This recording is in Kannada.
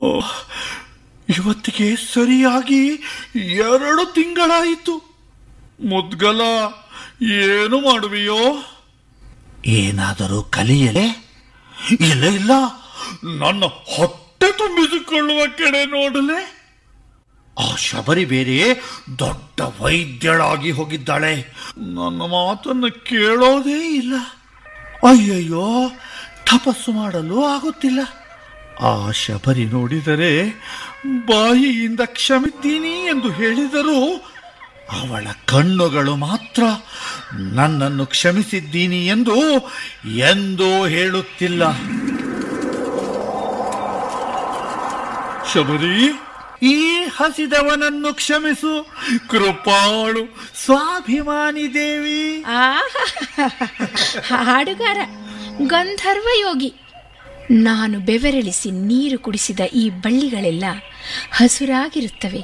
ಇವತ್ತಿಗೆ ಸರಿಯಾಗಿ ಎರಡು ತಿಂಗಳಾಯಿತು ಮುದ್ಗಲ ಏನು ಮಾಡುವಿಯೋ ಏನಾದರೂ ಕಲಿಯಲೇ ಇಲ್ಲ ಇಲ್ಲ ನನ್ನ ಹೊಟ್ಟೆ ತುಂಬಿಸಿಕೊಳ್ಳುವ ಕಡೆ ನೋಡಲೆ ಆ ಶಬರಿ ಬೇರೆ ದೊಡ್ಡ ವೈದ್ಯಳಾಗಿ ಹೋಗಿದ್ದಾಳೆ ನನ್ನ ಮಾತನ್ನು ಕೇಳೋದೇ ಇಲ್ಲ ಅಯ್ಯಯ್ಯೋ ತಪಸ್ಸು ಮಾಡಲು ಆಗುತ್ತಿಲ್ಲ ಆ ಶಬರಿ ನೋಡಿದರೆ ಬಾಯಿಯಿಂದ ಕ್ಷಮಿದ್ದೀನಿ ಎಂದು ಹೇಳಿದರೂ ಅವಳ ಕಣ್ಣುಗಳು ಮಾತ್ರ ನನ್ನನ್ನು ಕ್ಷಮಿಸಿದ್ದೀನಿ ಎಂದು ಎಂದೂ ಹೇಳುತ್ತಿಲ್ಲ ಶಬರಿ ಈ ಹಸಿದವನನ್ನು ಕ್ಷಮಿಸು ಕೃಪಾಳು ಸ್ವಾಭಿಮಾನಿ ದೇವಿ ಆ ಹಾಡುಗಾರ ಗಂಧರ್ವ ಯೋಗಿ ನಾನು ಬೆವರಿಳಿಸಿ ನೀರು ಕುಡಿಸಿದ ಈ ಬಳ್ಳಿಗಳೆಲ್ಲ ಹಸುರಾಗಿರುತ್ತವೆ